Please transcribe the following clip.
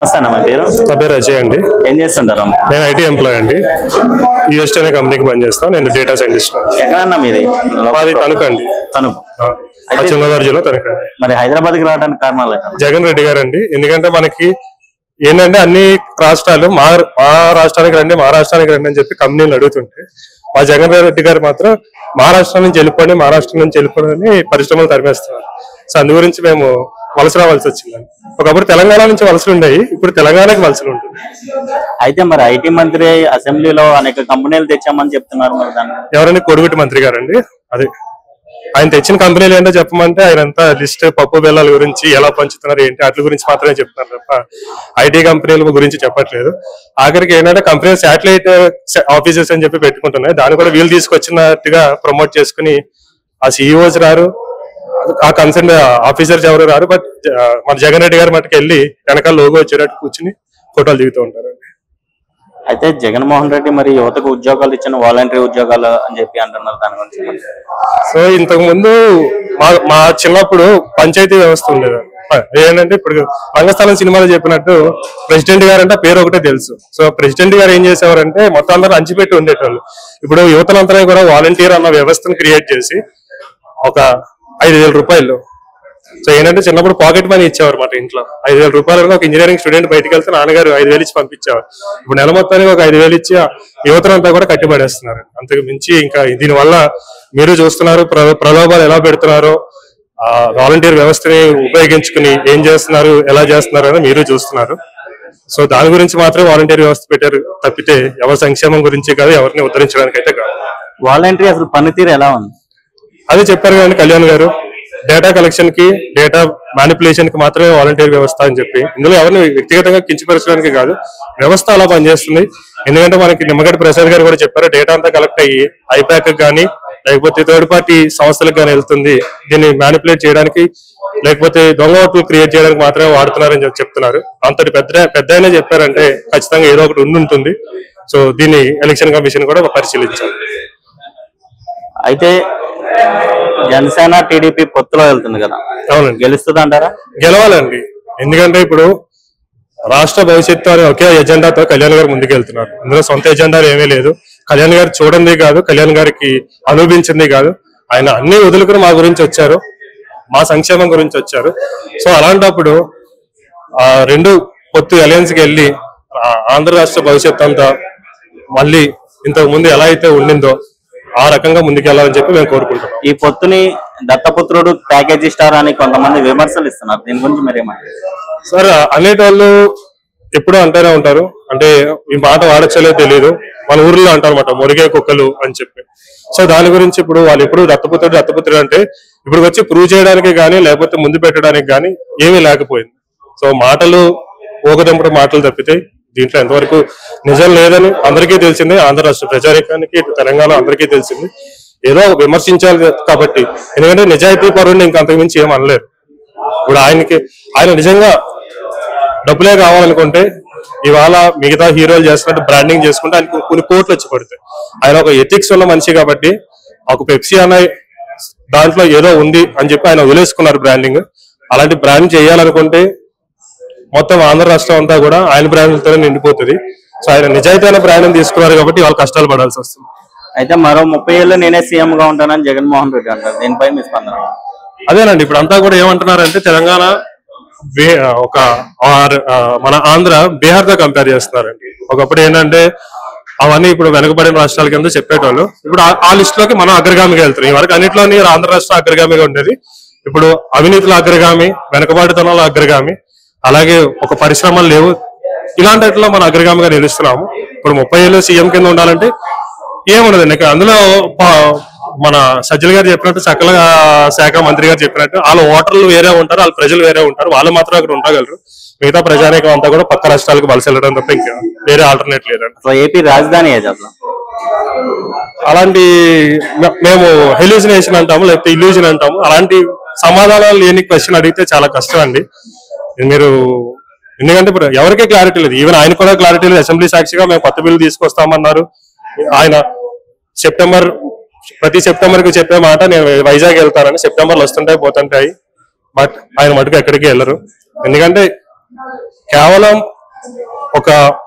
వస్తానా మీ పేరు నా పేరు అజయ్ అండి ఏం చేస్తుంటారు నేను ఐటీ ఎంప్లాయ్ అండి యూఎస్టీ అనే కంపెనీకి పనిచేస్తాను నేను డేటా సైంటిస్ట్ ఎక్కడన్నా మీది మాది తణుకు అండి తణుకు ఆ, పశ్చిమ గోదావరి జిల్లా తణుకు అండి మరి హైదరాబాద్ కి రావడానికి కారణాలు ఏంటి? జగన్ రెడ్డి గారు అండి ఎందుకంటే మనకి ఏంటంటే అన్ని రాష్ట్రాలు మా మా రాష్ట్రానికి రండి మా రాష్ట్రానికి రండి అని చెప్పి కంపెనీలు అడుగుతుంటే మా జగన్ రెడ్డి గారు మాత్రం మహారాష్ట్ర నుంచి వెళ్ళిపోండి మహారాష్ట్ర నుంచి వెళ్ళిపోండి అని పరిశ్రమలు తరిమేస్తున్నారు సో అందు గురించి మేము వలస రావాల్సి వచ్చిందండి ఒకప్పుడు తెలంగాణ నుంచి వలసలు ఉండేవి ఇప్పుడు తెలంగాణకి వలసలు ఉంటుంది అయితే మరి ఐటీ మంత్రి అసెంబ్లీలో అనేక కంపెనీలు తెచ్చామని చెప్తున్నారు మరి దాన్ని ఎవరైనా కొడుగుటి మంత్రి గారండి అదే ఆయన తెచ్చిన కంపెనీలు ఏంటో చెప్పమంటే ఆయన అంతా లిస్ట్ పప్పు బెల్లాల గురించి ఎలా పంచుతున్నారు ఏంటి వాటి గురించి మాత్రమే చెప్తున్నారు తప్ప ఐటీ కంపెనీల గురించి చెప్పట్లేదు ఆఖరికి ఏంటంటే కంపెనీ శాటిలైట్ ఆఫీసెస్ అని చెప్పి పెట్టుకుంటున్నాయి దాన్ని కూడా వీళ్ళు తీసుకొచ్చినట్టుగా ప్రమోట్ చేసుకుని ఆ సీఈఓస్ రారు ఆ కన్సర్న్ ఆఫీసర్స్ ఎవరు రారు బట్ మన జగన్ రెడ్డి గారు మటుకు వెళ్ళి వెనకాల లోగో వచ్చేటట్టు కూర్చుని ఫోటోలు దిగుతూ ఉంటారండి అయితే జగన్మోహన్ రెడ్డి మరి యువతకు ఉద్యోగాలు ఇచ్చిన వాలంటరీ ఉద్యోగాలు అని చెప్పి అంటున్నారు దాని గురించి మరి. సో ఇంతకు ముందు మా మా చిన్నప్పుడు పంచాయతీ వ్యవస్థ ఉండేది ఏంటంటే ఇప్పుడు రంగస్థలం సినిమాలో చెప్పినట్టు ప్రెసిడెంట్ గారు అంటే పేరు ఒకటే తెలుసు సో ప్రెసిడెంట్ గారు ఏం చేసేవారంటే మొత్తం అందరూ అంచిపెట్టి ఉండేటోళ్ళు ఇప్పుడు యువతలంతా కూడా వాలంటీర్ అన్న వ్యవస్థను క్రియేట్ చేసి ఒక ఐదు వేల రూపాయలు సో ఏంటంటే చిన్నప్పుడు పాకెట్ మనీ ఇచ్చేవారు మాట ఇంట్లో ఐదు వేల రూపాయలు ఒక ఇంజనీరింగ్ స్టూడెంట్ బయటకు వెళ్తే నాన్నగారు ఐదు వేలు ఇచ్చి పంపించేవారు ఇప్పుడు నెల మొత్తానికి ఒక ఐదు వేలు ఇచ్చి ఆ యువతనంతా కూడా కట్టిపడేస్తున్నారు అంతకు మించి ఇంకా దీనివల్ల మీరు చూస్తున్నారు ప్ర- ప్రలోభాలు ఎలా పెడుతున్నారో ఆ వాలంటీర్ వ్యవస్థని ఉపయోగించుకుని ఏం చేస్తున్నారు ఎలా చేస్తున్నారు అని మీరు చూస్తున్నారు సో దాని గురించి మాత్రమే వాలంటీర్ వ్యవస్థ పెట్టారు తప్పితే ఎవరి సంక్షేమం గురించి కాదు ఎవరిని ఉద్ధరించడానికి అయితే కాదు వాలంటరీ అసలు పనితీరు ఎలా ఉంది అదే చెప్పారు కానీ కళ్యాణ్ గారు డేటా కలెక్షన్ కి డేటా మ్యానిపులేషన్ కి మాత్రమే వాలంటీర్ వ్యవస్థ అని చెప్పి ఇందులో ఎవరిని వ్యక్తిగతంగా కించపరచడానికి కాదు వ్యవస్థ అలా పనిచేస్తుంది ఎందుకంటే మనకి నిమ్మగడ్డ ప్రసాద్ గారు కూడా చెప్పారు డేటా అంతా కలెక్ట్ అయ్యి ఐపాక్ కానీ లేకపోతే థర్డ్ పార్టీ సంస్థలకు కానీ వెళ్తుంది దీన్ని మ్యానిపులేట్ చేయడానికి లేకపోతే దొంగ ఓట్లు క్రియేట్ చేయడానికి మాత్రమే వాడుతున్నారని చెప్పి చెప్తున్నారు అంతటి పెద్ద పెద్ద అయినా చెప్పారంటే ఖచ్చితంగా ఏదో ఒకటి ఉండి ఉంటుంది సో దీన్ని ఎలక్షన్ కమిషన్ కూడా పరిశీలించాలి అయితే జనసేన టీడీపీ పొత్తులో వెళ్తుంది కదా అవునండి గెలుస్తుంది అంటారా గెలవాలండి ఎందుకంటే ఇప్పుడు రాష్ట్ర భవిష్యత్తు అనే ఒకే ఎజెండాతో కళ్యాణ్ గారు ముందుకెళ్తున్నారు ఇందులో సొంత ఎజెండాలు ఏమీ లేదు కళ్యాణ్ గారు చూడండి కాదు కళ్యాణ్ గారికి అనుభవించింది కాదు ఆయన అన్ని వదులుకుని మా గురించి వచ్చారు మా సంక్షేమం గురించి వచ్చారు సో అలాంటప్పుడు ఆ రెండు పొత్తు అలయన్స్ కి వెళ్ళి ఆ ఆంధ్ర రాష్ట్ర భవిష్యత్తు అంతా మళ్ళీ ఇంతకు ముందు ఎలా అయితే ఉండిందో ఆ రకంగా ముందుకెళ్లాలని చెప్పి మేము కోరుకుంటున్నాం ఈ పొత్తుని దత్తపుత్రుడు ప్యాకేజీ స్టార్ అని కొంతమంది విమర్శలు ఇస్తున్నారు దీని గురించి మీరు ఏమంటారు సార్ అనేటోళ్ళు ఎప్పుడూ అంటూనే ఉంటారు అంటే ఈ మాట వాడచ్చలే తెలియదు మన ఊర్లో అంటారన్నమాట మురిగే కుక్కలు అని చెప్పి సో దాని గురించి ఇప్పుడు వాళ్ళు ఎప్పుడు దత్తపుత్రుడు దత్తపుత్రుడు అంటే ఇప్పుడు వచ్చి ప్రూవ్ చేయడానికి కానీ లేకపోతే ముందు పెట్టడానికి కానీ ఏమీ లేకపోయింది సో మాటలు ఊగదెంపుడు మాటలు తప్పితే దీంట్లో ఎంతవరకు నిజం లేదని అందరికీ తెలిసింది ఆంధ్ర రాష్ట్ర ప్రజానికానికి ఇటు తెలంగాణ అందరికీ తెలిసింది ఏదో విమర్శించాలి కాబట్టి ఎందుకంటే నిజాయితీ పరుడిని ఇంకా అంతకు మించి ఏం అనలేరు ఇప్పుడు ఆయనకి ఆయన నిజంగా డబ్బులే కావాలనుకుంటే ఇవాళ మిగతా హీరోలు చేస్తున్నట్టు బ్రాండింగ్ చేసుకుంటే ఆయనకు కొన్ని కోట్లు వచ్చి పడతాయి ఆయన ఒక ఎథిక్స్ ఉన్న మనిషి కాబట్టి ఒక పెప్సీ అనే దాంట్లో ఏదో ఉంది అని చెప్పి ఆయన వదిలేసుకున్నారు బ్రాండింగ్ అలాంటి బ్రాండ్ చేయాలనుకుంటే మొత్తం ఆంధ్ర రాష్ట్రం అంతా కూడా ఆయన బ్రాండ్లతోనే నిండిపోతుంది సో ఆయన నిజాయితీమైన బ్రాండ్ తీసుకున్నారు కాబట్టి వాళ్ళు కష్టాలు పడాల్సి వస్తుంది అయితే మరో ముప్పై ఏళ్ళు నేనే సీఎం గా ఉంటానని జగన్మోహన్ రెడ్డి అంటారు దీనిపై మీ స్పందన అదేనండి ఇప్పుడు అంతా కూడా ఏమంటున్నారంటే తెలంగాణ బే- ఒక ఆర్- ఆ, మన ఆంధ్ర బీహార్ తో కంపేర్ చేస్తున్నారండి ఒకప్పుడు ఏంటంటే అవన్నీ ఇప్పుడు వెనుకబడిన రాష్ట్రాల కింద చెప్పేటోళ్ళు ఇప్పుడు ఆ- ఆ లిస్ట్ లోకి మనం అగ్రగామిగా వెళ్తున్నాం ఈ వరకు అన్నిట్లోని ఆంధ్ర రాష్ట్రం అగ్రగామిగా ఉండేది ఇప్పుడు అవినీతిలో అగ్రగామి వెనుకబాటుతనంలో అగ్రగామి అలాగే ఒక పరిశ్రమలు లేవు ఇలాంటి వాటిలో మనం అగ్రగామిగా నిలుస్తున్నాము ఇప్పుడు ముప్పై ఏళ్ళు సీఎం కింద ఉండాలంటే ఏముండదండి ఇక అందులో ప- మన సజ్జల గారు చెప్పినట్టు సకల శాఖ మంత్రి గారు చెప్పినట్టు వాళ్ళ ఓటర్లు వేరే ఉంటారు వాళ్ళ ప్రజలు వేరే ఉంటారు వాళ్ళు మాత్రం అక్కడ ఉండగలరు మిగతా ప్రజానీకం అంతా కూడా పక్క రాష్ట్రాలకు వలస వెళ్ళడం తప్ప ఇంకా వేరే ఆల్టర్నేట్ లేదండి అసలు ఏపీ రాజధాని ఏది అసలు అలాంటి మే- మేము హెల్యూజినేషన్ అంటాము లేకపోతే ఇల్యూజన్ అంటాము అలాంటి సమాధానాలు లేని క్వశ్చన్ అడిగితే చాలా కష్టం అండి ఇది మీరు ఎందుకంటే ఇప్పుడు ఎవరికీ క్లారిటీ లేదు ఈవెన్ ఆయన కూడా క్లారిటీ లేదు అసెంబ్లీ సాక్షిగా మేము కొత్త బిల్లు తీసుకొస్తామన్నారు ఆయన సెప్టెంబర్ ప్రతి సెప్టెంబర్ కి చెప్పే మాట నేను వైజాగ్ వెళ్తానని సెప్టెంబర్ లో వస్తుంటాయి పోతుంటాయి బట్ ఆయన మటుకు ఎక్కడికి వెళ్ళరు ఎందుకంటే కేవలం ఒక